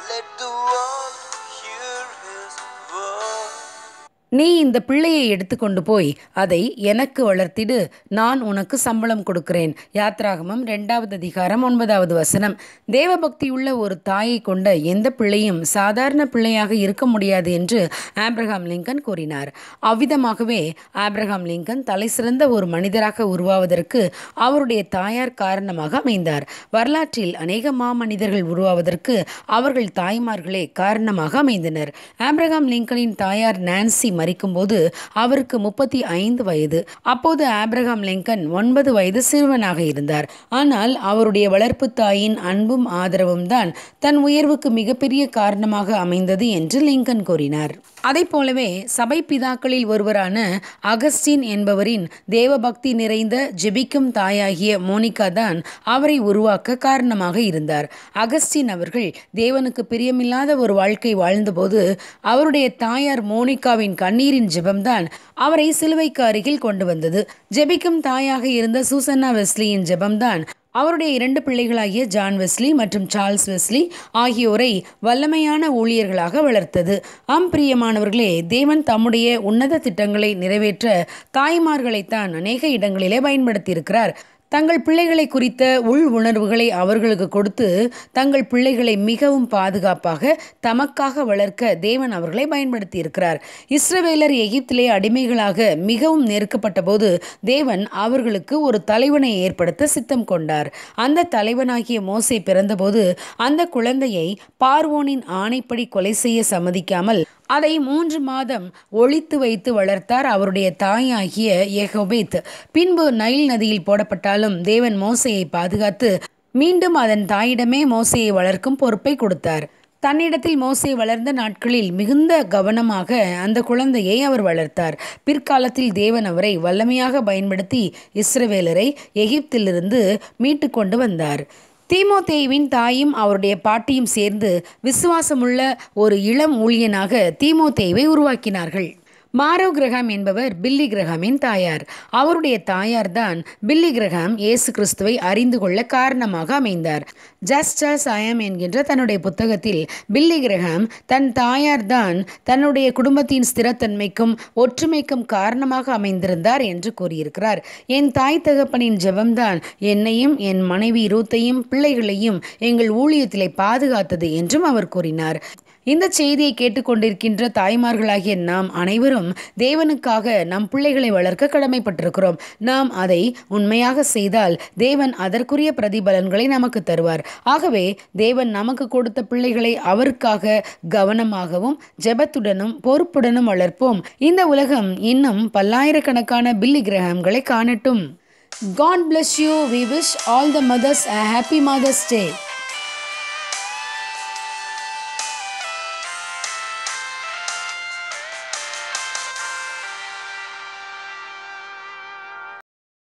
Let the world hear his word. நீ இந்த பிள்ளையை எடுத்துக்கொண்டு போய் அதை எனக்கு வளர்த்திடு நான் உனக்கு சம்பளம் கொடுக்கிறேன் யாத்ராகமம் ரெண்டாவது அதிகாரம் ஒன்பதாவது வசனம் தேவபக்தியுள்ள ஒரு தாயை கொண்ட எந்த பிள்ளையும் சாதாரண பிள்ளையாக இருக்க முடியாது என்று ஆப்ரஹாம் லிங்கன் கூறினார் அவ்விதமாகவே ஆப்ரஹாம் லிங்கன் தலை சிறந்த ஒரு மனிதராக உருவாவதற்கு அவருடைய தாயார் காரணமாக அமைந்தார் வரலாற்றில் அநேக மாமனிதர்கள் உருவாவதற்கு அவர்கள் தாய்மார்களே காரணமாக அமைந்தனர் ஆப்ரஹாம் லிங்கனின் தாயார் நான்சி மறிக்கும்போது அவருக்கு முப்பத்தி ஐந்து வயது அப்போது ஆப்ரஹாம் லிங்கன் ஒன்பது வயது சிறுவனாக இருந்தார் ஆனால் அவருடைய வளர்ப்பு தாயின் அன்பும் ஆதரவும் தான் தன் உயர்வுக்கு மிகப்பெரிய காரணமாக அமைந்தது என்று லிங்கன் கூறினார் அதைப் போலவே சபை பிதாக்களில் ஒருவரான அகஸ்டின் என்பவரின் தேவபக்தி நிறைந்த ஜெபிக்கும் தாயாகிய மோனிகா தான் அவரை உருவாக்க காரணமாக இருந்தார் அகஸ்டின் அவர்கள் தேவனுக்கு பிரியமில்லாத ஒரு வாழ்க்கை வாழ்ந்தபோது அவருடைய தாயார் மோனிகாவின் கண்ணீரின் ஜெபம்தான் அவரை சிலுவைக்கு அருகில் கொண்டு வந்தது ஜெபிக்கும் தாயாக இருந்த சூசன்னா வெஸ்லியின் ஜெபம்தான் அவருடைய இரண்டு பிள்ளைகளாகிய ஜான் வெஸ்லி மற்றும் சார்ல்ஸ் வெஸ்லி ஆகியோரை வல்லமையான ஊழியர்களாக வளர்த்தது ஆம் பிரியமானவர்களே தேவன் தம்முடைய உன்னத திட்டங்களை நிறைவேற்ற தாய்மார்களைத்தான் அநேக இடங்களிலே பயன்படுத்தியிருக்கிறார் தங்கள் பிள்ளைகளை குறித்த உள் உணர்வுகளை அவர்களுக்கு கொடுத்து தங்கள் பிள்ளைகளை மிகவும் பாதுகாப்பாக தமக்காக வளர்க்க தேவன் அவர்களை பயன்படுத்தி இருக்கிறார் இஸ்ரவேலர் எகிப்திலே அடிமைகளாக மிகவும் நெருக்கப்பட்ட போது தேவன் அவர்களுக்கு ஒரு தலைவனை ஏற்படுத்த சித்தம் கொண்டார் அந்த தலைவனாகிய மோசே பிறந்தபோது அந்த குழந்தையை பார்வோனின் ஆணைப்படி கொலை செய்ய சம்மதிக்காமல் அதை மூன்று மாதம் ஒளித்து வைத்து வளர்த்தார் அவருடைய தாயாகிய ஏகோபேத் பின்பு நைல் நதியில் போடப்பட்டாலும் தேவன் மோசையை பாதுகாத்து மீண்டும் அதன் தாயிடமே மோசையை வளர்க்கும் பொறுப்பை கொடுத்தார் தன்னிடத்தில் மோசே வளர்ந்த நாட்களில் மிகுந்த கவனமாக அந்த குழந்தையை அவர் வளர்த்தார் பிற்காலத்தில் தேவன் அவரை வல்லமையாக பயன்படுத்தி இஸ்ரவேலரை எகிப்திலிருந்து மீட்டு கொண்டு வந்தார் தீமோத்தேயுவின் தாயும் அவருடைய பாட்டியும் சேர்ந்து விசுவாசமுள்ள ஒரு இளம் ஊழியனாக தீமோத்தேயுவை உருவாக்கினார்கள் மாரோ கிரகாம் என்பவர் பில்லி கிரகாமின் தாயார் அவருடைய தாயார் தான் பில்லி கிரகாம் இயேசு கிறிஸ்துவை அறிந்து கொள்ள காரணமாக அமைந்தார் ஜஸ்ட் அஸ் ஐஎம் என்கின்ற தன்னுடைய புத்தகத்தில் பில்லி கிரகாம் தன் தாயார் தான் தன்னுடைய குடும்பத்தின் ஸ்திரத்தன்மைக்கும் ஒற்றுமைக்கும் காரணமாக அமைந்திருந்தார் என்று கூறியிருக்கிறார் என் தாய் தகப்பனின் ஜெபம்தான் என்னையும் என் மனைவி ரூத்தையும் பிள்ளைகளையும் எங்கள் ஊழியத்திலே பாதுகாத்தது என்றும் அவர் கூறினார் இந்த செய்தியை கேட்டுக்கொண்டிருக்கின்ற தாய்மார்களாகிய நாம் அனைவரும் தேவனுக்காக நம் பிள்ளைகளை வளர்க்க கடமைப்பட்டிருக்கிறோம் நாம் அதை உண்மையாக செய்தால் தேவன் அதற்குரிய பிரதிபலன்களை நமக்கு தருவார் ஆகவே தேவன் நமக்கு கொடுத்த பிள்ளைகளை அவருக்காக கவனமாகவும் ஜெபத்துடனும் பொறுப்புடனும் வளர்ப்போம் இந்த உலகம் இன்னும் பல்லாயிரக்கணக்கான பில்லி கிரகங்களை காணட்டும் God bless you we wish all the mothers a happy Mother's day